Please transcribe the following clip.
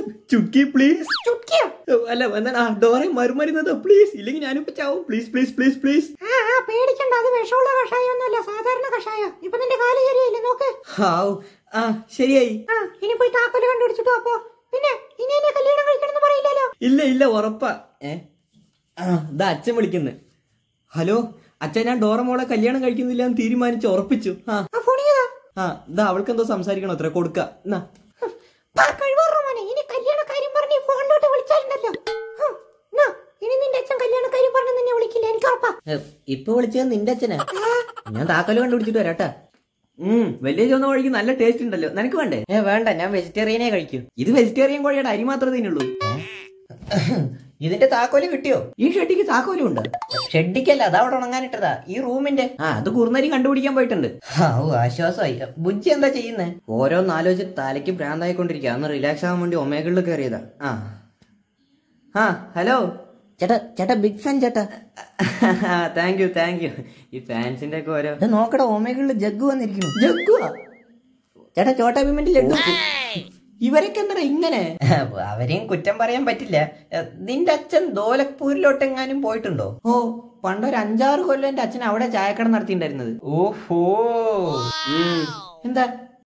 ചുക്കി please ചുക്കിയോ അല്ല എന്താണ് ആ ഡോറെ മറുമരുന്നത് പ്ലീസ് ഇല്ലെങ്കിൽ ഞാനിപ്പോ ചാവും പ്ലീസ് പ്ലീസ് പ്ലീസ് പ്ലീസ് ആ ആ പേടിക്കണ്ട അത് വിഷമുള്ള കഷായം ഒന്നുമല്ല സാധാരണ കഷായം ഇപ്പൊ നിന്റെ കാല് ശരിയായില്ലേ നോക്ക് ഹാവ് ആ ശരിയായി ആ ഇനി പോയി താക്കോല് കണ്ടുപിടിച്ചിട്ട് അപ്പോ പിന്നെ ഇനി എന്നെ കല്യാണം കഴിക്കണമെന്ന് പറയില്ലല്ലോ ഇല്ല ഇല്ല ഉറപ്പാ ഏ ആ ഇതാ അച്ഛൻ വിളിക്കുന്നു ഹലോ അച്ഛൻ ഞാൻ ഡോറ മോളെ കല്യാണം കഴിക്കുന്നില്ല എന്ന് തീരുമാനിച്ച് ഉറപ്പിച്ചു ആ ആ ഫോണിയതാ ആ ഇതാ അവൾക്ക് എന്തോ സംസാരിക്കണോ അത്ര കൊടുക്ക എന്നാ കഴിവാറ ഇനി കല്യാണ കാര്യം പറഞ്ഞ് ഈ ഫോണിലോട്ട് വിളിച്ചാലുണ്ടല്ലോ ഹും, നാ, ഇനി നിന്റെ അച്ഛൻ കല്യാണ കാര്യം പറഞ്ഞ് നിന്നെ വിളിക്കില്ല എനിക്ക് ഉറപ്പാ ഇപ്പൊ വിളിച്ചത് നിന്റെ അച്ഛനാ ഞാൻ താക്കോല് കണ്ടുപിടിച്ചിട്ട് വരാട്ടാ ഉം വലിയ ചുവന്ന കോഴിക്ക് നല്ല ടേസ്റ്റ് ഉണ്ടല്ലോ നിനക്ക് വേണ്ടേ ഏ വേണ്ട ഞാൻ വെജിറ്റേറിയനെ കഴിക്കൂ ഇത് വെജിറ്റേറിയൻ കോഴിയുടെ അരി മാത്രമേ തിന്നുള്ളൂ ഇതിന്റെ താക്കോല് കിട്ടിയോ ഈ ഷെഡിക്ക് താക്കോലും ഉണ്ട് ഷെഡിക്കല്ല അത് അവിടെ ഉണങ്ങാനിട്ടതാ ഈ റൂമിന്റെ ആ അത് കുറുനരി കണ്ടുപിടിക്കാൻ പോയിട്ടുണ്ട് ഓ ആശ്വാസമായി ബുജ്ജി എന്താ ചെയ്യുന്നേ ഓരോന്ന് ആലോചിച്ച് തലയ്ക്ക് ഭ്രാന്തായിക്കൊണ്ടിരിക്കുക അന്ന് റിലാക്സ് ആവാൻ വേണ്ടി ഒമേകളിൽ കയറിയതാ ആ ആ ഹലോ ചേട്ടാ ചേട്ടാ ബിഗ് ഫാൻ ചേട്ടാ താങ്ക് യു താങ്ക് യു ഈ ഫാൻസിന്റെ ഒക്കെ ഓരോ നോക്കടാ ഓമേകളിൽ ജഗ്ഗു വന്നിരിക്കുന്നു ജഗ്ഗു ചേട്ടാ ചോട്ടാ ഭീമന്റെ ലഡു ഇവരൊക്കെ എന്താ ഇങ്ങനെ അവരെയും കുറ്റം പറയാൻ പറ്റില്ല നിന്റെ അച്ഛൻ ദോലക്പൂരിലോട്ട് എങ്ങാനും പോയിട്ടുണ്ടോ ഓ പണ്ടൊരു അഞ്ചാറ് കൊല്ലം എന്റെ അച്ഛൻ അവിടെ ചായക്കട നടത്തിണ്ടായിരുന്നത് ഓഹോ ഉം. എന്താ